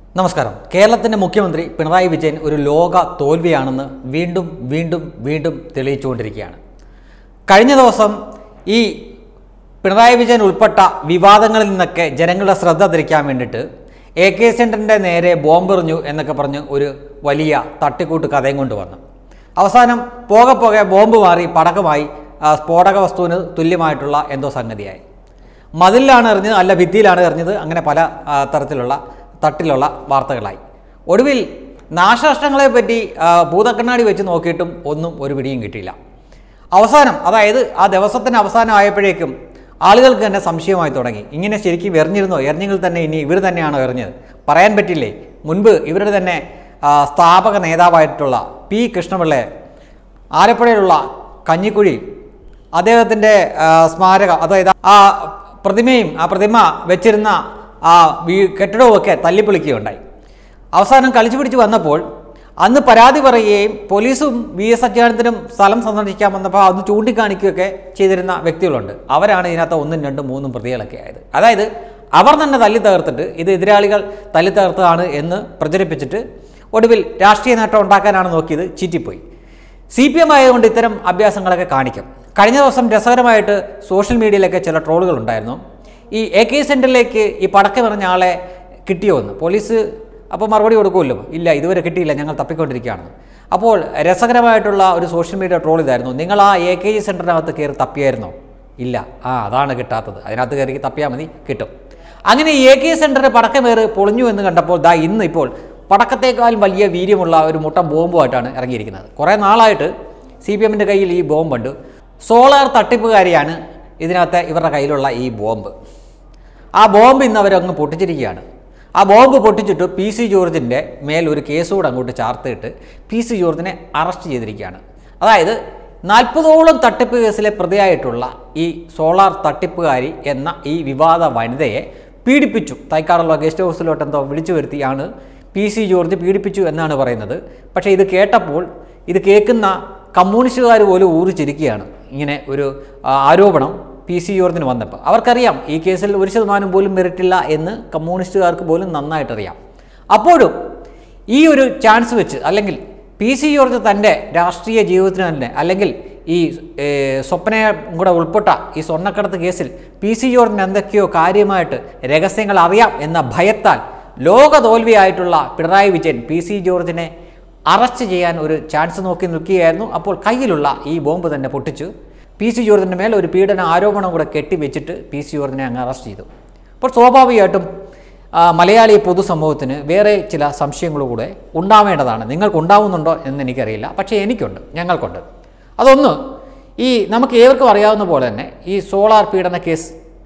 നമസ്കാരം കേരളത്തിൻ്റെ മുഖ്യമന്ത്രി പിണറായി വിജയൻ ഒരു ലോക തോൽവിയാണെന്ന് വീണ്ടും വീണ്ടും വീണ്ടും തെളിയിച്ചുകൊണ്ടിരിക്കുകയാണ് കഴിഞ്ഞ ദിവസം ഈ പിണറായി വിജയൻ ഉൾപ്പെട്ട വിവാദങ്ങളിൽ നിന്നൊക്കെ ജനങ്ങളുടെ ശ്രദ്ധ തിരിക്കാൻ വേണ്ടിയിട്ട് എ കെ സെൻറ്ററിൻ്റെ നേരെ ബോംബെറിഞ്ഞു എന്നൊക്കെ പറഞ്ഞ് ഒരു വലിയ തട്ടിക്കൂട്ട് കഥയും കൊണ്ടുവന്നു അവസാനം പോകെ പോകെ ബോംബ് മാറി പടക്കമായി ആ, സ്ഫോടക വസ്തുവിന് തുല്യമായിട്ടുള്ള എന്തോ സംഗതിയായി മതിലിലാണ് എറിഞ്ഞത് അല്ല ഭിത്തിയിലാണ് എറിഞ്ഞത് അങ്ങനെ പല ആ, തരത്തിലുള്ള തട്ടിലുള്ള വാർത്തകളായി ഒടുവിൽ നാശനഷ്ടങ്ങളെ പറ്റി ആ, ഭൂതക്കണ്ണാടി വെച്ച് നോക്കിയിട്ടും ഒന്നും ഒരു പിടിയും കിട്ടിയില്ല അവസാനം അതായത് ആ ദിവസത്തിന് അവസാനം ആയപ്പോഴേക്കും ആളുകൾക്ക് തന്നെ സംശയമായി തുടങ്ങി ഇങ്ങനെ ശരിക്കും എറിഞ്ഞിരുന്നോ എറിഞ്ഞെങ്കിൽ തന്നെ ഇനി ഇവർ തന്നെയാണോ എറിഞ്ഞത് പറയാൻ പറ്റില്ലേ മുൻപ് ഇവരുടെ തന്നെ ആ, സ്ഥാപക നേതാവായിട്ടുള്ള പി കൃഷ്ണപിള്ളയെ ആലപ്പുഴയിലുള്ള കഞ്ഞിക്കുഴി അദ്ദേഹത്തിൻ്റെ ആ, സ്മാരക അതായത് ആ പ്രതിമയും ആ പ്രതിമ വെച്ചിരുന്ന ആ വീ കെട്ടിടവുമൊക്കെ തല്ലിപ്പൊളിക്കുകയുണ്ടായി അവസാനം കളിച്ചു പിടിച്ച് വന്നപ്പോൾ അന്ന് പരാതി പറയുകയും പോലീസും വി എസ് അച്യുതാനന്ദനും സ്ഥലം സന്ദർശിക്കാൻ വന്നപ്പോൾ അത് ചൂണ്ടിക്കാണിക്കുകയൊക്കെ ചെയ്തിരുന്ന വ്യക്തികളുണ്ട് അവരാണ് ഇതിനകത്ത് ഒന്നും രണ്ടും മൂന്നും പ്രതികളൊക്കെ ആയത് അതായത് അവർ തന്നെ തല്ലി തകർത്തിട്ട് ഇത് എതിരാളികൾ തല്ലി തകർത്തതാണ് എന്ന് പ്രചരിപ്പിച്ചിട്ട് ഒടുവിൽ രാഷ്ട്രീയ നേട്ടം ഉണ്ടാക്കാനാണ് നോക്കിയത് ചീറ്റിപ്പോയി സി പി എം ആയതുകൊണ്ട് ഇത്തരം അഭ്യാസങ്ങളൊക്കെ കാണിക്കും കഴിഞ്ഞ ദിവസം രസകരമായിട്ട് സോഷ്യൽ മീഡിയയിലൊക്കെ ചില ട്രോളുകൾ ഉണ്ടായിരുന്നു ഈ എ കെ സെൻറ്ററിലേക്ക് ഈ പടക്കം എറിഞ്ഞ ആളെ കിട്ടിയോ എന്ന് പോലീസ് അപ്പോൾ മറുപടി കൊടുക്കുമല്ലോ ഇല്ല ഇതുവരെ കിട്ടിയില്ല ഞങ്ങൾ തപ്പിക്കൊണ്ടിരിക്കുകയാണ് അപ്പോൾ രസകരമായിട്ടുള്ള ഒരു സോഷ്യൽ മീഡിയ ട്രോൾ ഇതായിരുന്നു നിങ്ങൾ ആ എ കെ ജി സെൻറ്ററിനകത്ത് കയറി തപ്പിയായിരുന്നോ ഇല്ല ആ അതാണ് കിട്ടാത്തത് അതിനകത്ത് കയറി തപ്പിയാൽ മതി കിട്ടും അങ്ങനെ ഈ എ കെ സെൻറ്ററിൽ പടക്കമേറ് പൊളിഞ്ഞു എന്ന് കണ്ടപ്പോൾ ദാ ഇന്ന് ഇപ്പോൾ പടക്കത്തേക്കാൾ വലിയ വീര്യമുള്ള ഒരു മുട്ട ബോംബുമായിട്ടാണ് ഇറങ്ങിയിരിക്കുന്നത് കുറേ നാളായിട്ട് സി പി എമ്മിൻ്റെ കയ്യിൽ ഈ ബോംബുണ്ട് സോളാർ തട്ടിപ്പുകാരിയാണ് ഇതിനകത്ത് ഇവരുടെ കയ്യിലുള്ള ഈ ബോംബ് ആ ബോംബ് ഇന്ന് അവരങ്ങ് പൊട്ടിച്ചിരിക്കുകയാണ് ആ ബോംബ് പൊട്ടിച്ചിട്ട് പി സി ജോർജിൻ്റെ മേൽ ഒരു കേസ് കൂടെ അങ്ങോട്ട് ചാർത്തിയിട്ട് പി സി ജോർജിനെ അറസ്റ്റ് ചെയ്തിരിക്കുകയാണ് അതായത് നാൽപ്പതോളം തട്ടിപ്പ് കേസിലെ പ്രതിയായിട്ടുള്ള ഈ സോളാർ തട്ടിപ്പുകാരി എന്ന ഈ വിവാദ വനിതയെ പീഡിപ്പിച്ചു തൈക്കാടുള്ള ഗസ്റ്റ് ഹൗസിലോട്ട് എന്തോ വിളിച്ചു വരുത്തിയാണ് പി സി ജോർജ് പീഡിപ്പിച്ചു എന്നാണ് പറയുന്നത് പക്ഷേ ഇത് കേട്ടപ്പോൾ ഇത് കേൾക്കുന്ന കമ്മ്യൂണിസ്റ്റുകാർ പോലും ഊറിച്ചിരിക്കുകയാണ് ഇങ്ങനെ ഒരു ആ, ആരോപണം പി സി ജോർജിന് വന്നപ്പോൾ അവർക്കറിയാം ഈ കേസിൽ ഒരു ശതമാനം പോലും മെറിറ്റില്ല എന്ന് കമ്മ്യൂണിസ്റ്റുകാർക്ക് പോലും നന്നായിട്ടറിയാം അപ്പോഴും ഈ ഒരു ചാൻസ് വെച്ച് അല്ലെങ്കിൽ പി സി ജോർജ് തൻ്റെ രാഷ്ട്രീയ ജീവിതത്തിന് തന്നെ അല്ലെങ്കിൽ ഈ ഏ, സ്വപ്നയെ കൂടെ ഉൾപ്പെട്ട ഈ സ്വർണ്ണക്കടത്ത് കേസിൽ പി സി ജോർജിന് എന്തൊക്കെയോ കാര്യമായിട്ട് രഹസ്യങ്ങൾ അറിയാം എന്ന ഭയത്താൽ ലോക തോൽവിയായിട്ടുള്ള പിണറായി വിജയൻ പി സി ജോർജിനെ അറസ്റ്റ് ചെയ്യാൻ ഒരു ചാൻസ് നോക്കി നിൽക്കുകയായിരുന്നു അപ്പോൾ കയ്യിലുള്ള ഈ ബോംബ് തന്നെ പൊട്ടിച്ചു പി സി ജോർജിൻ്റെ മേൽ ഒരു പീഡന ആരോപണം കൂടെ കെട്ടിവെച്ചിട്ട് പി സി ജോർജിനെ അങ്ങ് അറസ്റ്റ് ചെയ്തു അപ്പോൾ സ്വാഭാവികമായിട്ടും ആ, മലയാളി പൊതുസമൂഹത്തിന് വേറെ ചില സംശയങ്ങൾ കൂടെ ഉണ്ടാവേണ്ടതാണ് നിങ്ങൾക്ക് ഉണ്ടാവുന്നുണ്ടോ എന്ന് എനിക്കറിയില്ല പക്ഷേ എനിക്കുണ്ട് ഞങ്ങൾക്കുണ്ട് അതൊന്ന് ഈ നമുക്ക് ഏവർക്കും അറിയാവുന്ന പോലെ തന്നെ ഈ സോളാർ പീഡന കേസ്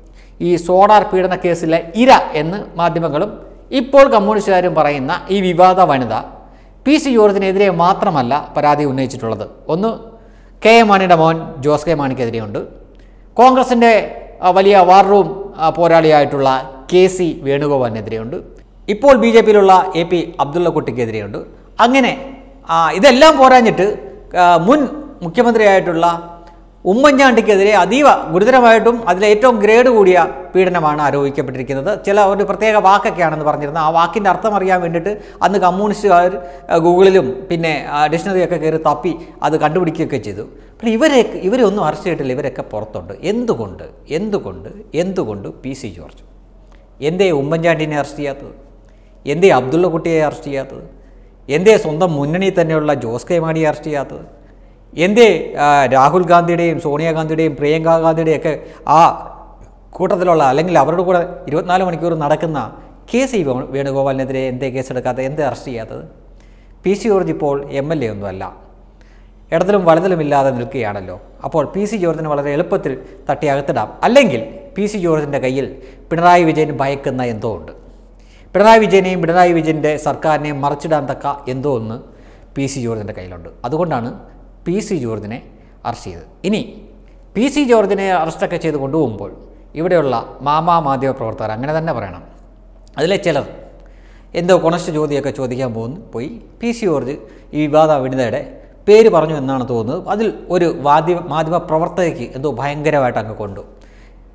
ഈ സോളാർ പീഡന കേസിലെ ഇര എന്ന് മാധ്യമങ്ങളും ഇപ്പോൾ കമ്മ്യൂണിസ്റ്റുകാരും പറയുന്ന ഈ വിവാദ വനിത പി സി ജോർജിനെതിരെ മാത്രമല്ല പരാതി ഉന്നയിച്ചിട്ടുള്ളത് ഒന്ന് കെ എം മാണിയുടെ മോൻ ജോസ് കെ മാണിക്കെതിരെയുണ്ട് കോൺഗ്രസിൻ്റെ ആ, വലിയ വാർ റൂം ആ, പോരാളിയായിട്ടുള്ള കെ സി വേണുഗോപാലിനെതിരെയുണ്ട് ഇപ്പോൾ ബി ജെ പിയിലുള്ള എ പി അബ്ദുള്ള കുട്ടിക്കെതിരെയുണ്ട് അങ്ങനെ ആ, ഇതെല്ലാം പോരാഞ്ഞിട്ട് ആ, മുൻ മുഖ്യമന്ത്രിയായിട്ടുള്ള ഉമ്മൻചാണ്ടിക്കെതിരെ അതീവ ഗുരുതരമായിട്ടും അതിലേറ്റവും ഗ്രേഡ് കൂടിയ പീഡനമാണ് ആരോപിക്കപ്പെട്ടിരിക്കുന്നത് ചില ഒരു പ്രത്യേക വാക്കൊക്കെയാണെന്ന് പറഞ്ഞിരുന്നത് ആ വാക്കിൻ്റെ അർത്ഥം അറിയാൻ വേണ്ടിയിട്ട് അന്ന് കമ്മ്യൂണിസ്റ്റുകാർ ആ, ഗൂഗിളിലും പിന്നെ ആ, ഡിക്ഷണറിയൊക്കെ കയറി തപ്പി അത് കണ്ടുപിടിക്കുകയൊക്കെ ചെയ്തു പക്ഷേ ഇവരെ ഇവരെ ഒന്നും അറസ്റ്റ് ചെയ്തിട്ടില്ല ഇവരൊക്കെ പുറത്തുണ്ട് എന്തുകൊണ്ട് എന്തുകൊണ്ട് എന്തുകൊണ്ട് പി സി ജോർജ് എന്തേ ഉമ്മൻചാണ്ടിനെ അറസ്റ്റ് ചെയ്യാത്തത് എന്തേ അബ്ദുള്ള കുട്ടിയെ അറസ്റ്റ് ചെയ്യാത്തത് എന്തേ സ്വന്തം മുന്നണിയിൽ തന്നെയുള്ള ജോസ് കെ മാണിയെ അറസ്റ്റ് ചെയ്യാത്തത് എന്തേ ആ, രാഹുൽ ഗാന്ധിയുടെയും സോണിയാഗാന്ധിയുടെയും പ്രിയങ്ക ഗാന്ധിയുടെയും ഒക്കെ ആ കൂട്ടത്തിലുള്ള അല്ലെങ്കിൽ അവരുടെ കൂടെ ഇരുപത്തിനാല് മണിക്കൂർ നടക്കുന്ന കെ സി വേ- വേണുഗോപാലിനെതിരെ എന്തേ കേസെടുക്കാത്തത് എന്തേ അറസ്റ്റ് ചെയ്യാത്തത് പി സി ജോർജ് ഇപ്പോൾ എം എൽ എ ഒന്നുമല്ല ഇടത്തിലും വലതിലും ഇല്ലാതെ നിൽക്കുകയാണല്ലോ അപ്പോൾ പി സി ജോർജിന് വളരെ എളുപ്പത്തിൽ തട്ടി അകത്തിടാം അല്ലെങ്കിൽ പി സി ജോർജിൻ്റെ കയ്യിൽ പിണറായി വിജയൻ ഭയക്കുന്ന എന്തോ ഉണ്ട് പിണറായി വിജയനെയും പിണറായി വിജയൻ്റെ സർക്കാരിനെയും മറിച്ചിടാൻ തക്ക എന്തോ ഒന്ന് പി സി ജോർജിൻ്റെ കയ്യിലുണ്ട് അതുകൊണ്ടാണ് പി സി ജോർജിനെ അറസ്റ്റ് ചെയ്തത് ഇനി പി സി ജോർജിനെ അറസ്റ്റൊക്കെ ചെയ്ത് കൊണ്ടുപോകുമ്പോൾ ഇവിടെയുള്ള മാമാ മാധ്യമ പ്രവർത്തകർ അങ്ങനെ തന്നെ പറയണം അതിലെ ചിലർ എന്തോ കൊണസ്റ്റ് ചോദ്യമൊക്കെ ചോദിക്കാൻ പോകുന്നു പോയി പി സി ജോർജ് ഈ വിവാദ വനിതയുടെ പേര് പറഞ്ഞു എന്നാണ് തോന്നുന്നത് അതിൽ ഒരു വാദ്യ മാധ്യമ പ്രവർത്തകയ്ക്ക് എന്തോ ഭയങ്കരമായിട്ട് അങ്ങ് കൊണ്ടു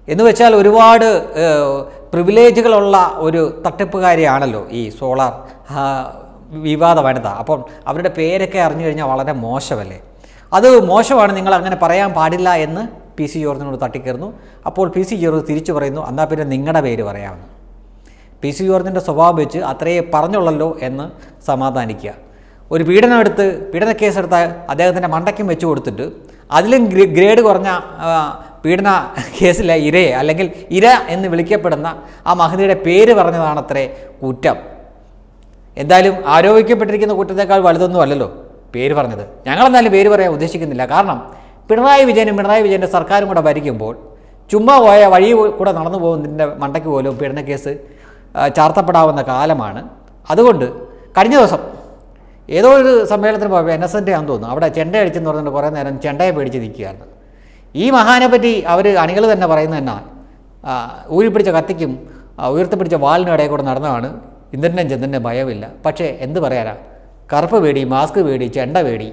എന്ന് വെച്ചാൽ ഒരുപാട് പ്രിവിലേജുകളുള്ള ഒരു തട്ടിപ്പുകാരിയാണല്ലോ ഈ സോളാർ ആ, വിവാദ വനിത അപ്പം അവരുടെ പേരൊക്കെ അറിഞ്ഞു കഴിഞ്ഞാൽ വളരെ മോശമല്ലേ അത് മോശമാണ് നിങ്ങൾ അങ്ങനെ പറയാൻ പാടില്ല എന്ന് പി സി ജോർജിനോട് തട്ടിക്കയറുന്നു അപ്പോൾ പി സി ജോർജ് തിരിച്ചു പറയുന്നു എന്നാൽ പിന്നെ നിങ്ങളുടെ പേര് പറയാമെന്ന് പി സി ജോർജിൻ്റെ സ്വഭാവം വെച്ച് അത്രയേ പറഞ്ഞുള്ളല്ലോ എന്ന് സമാധാനിക്കുക ഒരു പീഡനം എടുത്ത് പീഡന കേസെടുത്ത അദ്ദേഹത്തിൻ്റെ മണ്ടയ്ക്കും വെച്ച് കൊടുത്തിട്ട് അതിലും ഗ്രേ- ഗ്രേഡ് കുറഞ്ഞ ആ, പീഡന കേസിലെ ഇരയെ അല്ലെങ്കിൽ ഇര എന്ന് വിളിക്കപ്പെടുന്ന ആ മഹതിയുടെ പേര് പറഞ്ഞതാണത്രേ കുറ്റം എന്തായാലും ആരോപിക്കപ്പെട്ടിരിക്കുന്ന കുറ്റത്തേക്കാൾ വലുതൊന്നും അല്ലല്ലോ പേര് പറഞ്ഞത് ഞങ്ങളെന്തായാലും പേര് പറയാൻ ഉദ്ദേശിക്കുന്നില്ല കാരണം പിണറായി വിജയനും പിണറായി വിജയൻ്റെ സർക്കാരും കൂടെ ഭരിക്കുമ്പോൾ ചുമ്മാ പോയ വഴി കൂടെ നടന്നു പോകുന്നതിൻ്റെ മണ്ടയ്ക്ക് പോലും പീഡന കേസ് ആ, ചാർത്തപ്പെടാവുന്ന കാലമാണ് അതുകൊണ്ട് കഴിഞ്ഞ ദിവസം ഏതോ ഒരു സമ്മേളനത്തിന് പോയപ്പോൾ എൻ എസ് എൻ്റെ ആണെന്ന് തോന്നുന്നു അവിടെ ചെണ്ട അടിച്ചെന്ന് പറഞ്ഞിട്ട് കുറേ നേരം ചെണ്ടയെ പേടിച്ച് നിൽക്കുകയായിരുന്നു ഈ മഹാനെ പറ്റി അവർ അണികൾ തന്നെ പറയുന്നത് എന്നാ ആ, ഊരിപ്പിടിച്ച കത്തിക്കും ആ, ഉയർത്തിപ്പിടിച്ച വാളിനും ഇടയിൽ കൂടെ നടന്നതാണ് ഇന്ദ്രനും ചന്ദ്രൻ്റെ ഭയമില്ല പക്ഷേ എന്ത് പറയാനാ കറുപ്പ് പേടി മാസ്ക് പേടി ചെണ്ട പേടി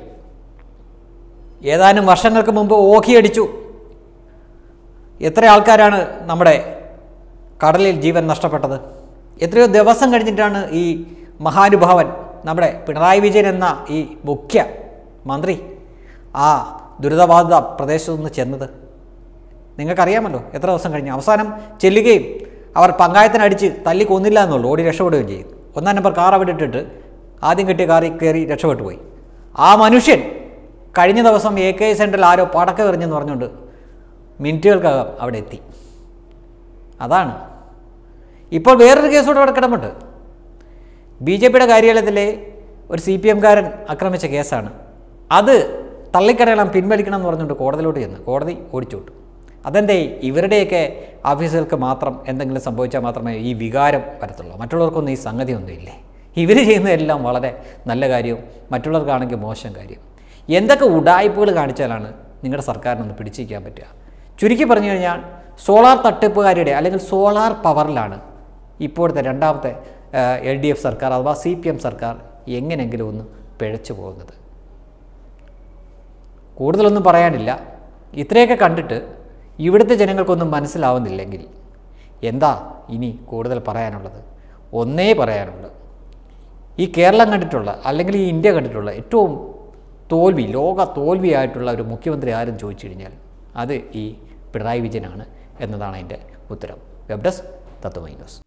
ഏതാനും വർഷങ്ങൾക്ക് മുമ്പ് ഓഖി അടിച്ചു എത്ര ആൾക്കാരാണ് നമ്മുടെ കടലിൽ ജീവൻ നഷ്ടപ്പെട്ടത് എത്രയോ ദിവസം കഴിഞ്ഞിട്ടാണ് ഈ മഹാനുഭാവൻ നമ്മുടെ പിണറായി വിജയൻ എന്ന ഈ മുഖ്യ മന്ത്രി ആ ദുരിതബാധിത പ്രദേശത്തു നിന്ന് ചെന്നത് നിങ്ങൾക്കറിയാമല്ലോ എത്ര ദിവസം കഴിഞ്ഞ് അവസാനം ചെല്ലുകയും അവർ പങ്കായത്തിനടിച്ച് തല്ലി കൊന്നില്ല എന്നുള്ളൂ ഓടി രക്ഷപ്പെടുകയും ചെയ്യും ഒന്നാം നമ്പർ കാർ അവിടെ ഇട്ടിട്ട് ആദ്യം കിട്ടിയ കാറിൽ കയറി രക്ഷപ്പെട്ടു പോയി ആ മനുഷ്യൻ കഴിഞ്ഞ ദിവസം എ കെ സെൻറ്ററിൽ ആരോ പടക്ക എറിഞ്ഞെന്ന് പറഞ്ഞുകൊണ്ട് മിനിറ്റുകൾക്കകം അവിടെ എത്തി അതാണ് ഇപ്പോൾ വേറൊരു കേസ് കൂടെ അവിടെ കിടപ്പുണ്ട് ബി ജെ പിയുടെ കാര്യാലയത്തിലെ ഒരു സി പി എംകാരൻ ആക്രമിച്ച കേസാണ് അത് തള്ളിക്കളയണം പിൻവലിക്കണം എന്ന് പറഞ്ഞുകൊണ്ട് കോടതിയിലോട്ട് ചെന്ന് കോടതി ഓടിച്ചു വിട്ടു അതെന്തേ ഇവരുടെയൊക്കെ ഓഫീസുകൾക്ക് മാത്രം എന്തെങ്കിലും സംഭവിച്ചാൽ മാത്രമേ ഈ വികാരം വരത്തുള്ളൂ മറ്റുള്ളവർക്കൊന്നും ഈ സംഗതി ഒന്നും ഇല്ലേ ഇവർ ചെയ്യുന്നതെല്ലാം വളരെ നല്ല കാര്യവും മറ്റുള്ളവർക്കാണെങ്കിൽ മോശം കാര്യം എന്തൊക്കെ ഉടായ്പകൾ കാണിച്ചാലാണ് നിങ്ങളുടെ സർക്കാരിനൊന്ന് പിടിച്ചിരിക്കാൻ പറ്റുക ചുരുക്കി പറഞ്ഞു കഴിഞ്ഞാൽ സോളാർ തട്ടിപ്പുകാരുടെ അല്ലെങ്കിൽ സോളാർ പവറിലാണ് ഇപ്പോഴത്തെ രണ്ടാമത്തെ എൽ ഡി എഫ് സർക്കാർ അഥവാ സി പി എം സർക്കാർ എങ്ങനെയെങ്കിലും ഒന്ന് പിഴച്ചു പോകുന്നത് കൂടുതലൊന്നും പറയാനില്ല ഇത്രയൊക്കെ കണ്ടിട്ട് ഇവിടുത്തെ ജനങ്ങൾക്കൊന്നും മനസ്സിലാവുന്നില്ലെങ്കിൽ എന്താ ഇനി കൂടുതൽ പറയാനുള്ളത് ഒന്നേ പറയാനുള്ളൂ ഈ കേരളം കണ്ടിട്ടുള്ള അല്ലെങ്കിൽ ഈ ഇന്ത്യ കണ്ടിട്ടുള്ള ഏറ്റവും തോൽവി ലോക തോൽവിയായിട്ടുള്ള ഒരു മുഖ്യമന്ത്രി ആരും ചോദിച്ചു കഴിഞ്ഞാൽ അത് ഈ പിണറായി വിജയനാണ് എന്നതാണ് അതിൻ്റെ ഉത്തരം വെബ് ഡെസ്ക് തത്വമൈ ന്യൂസ്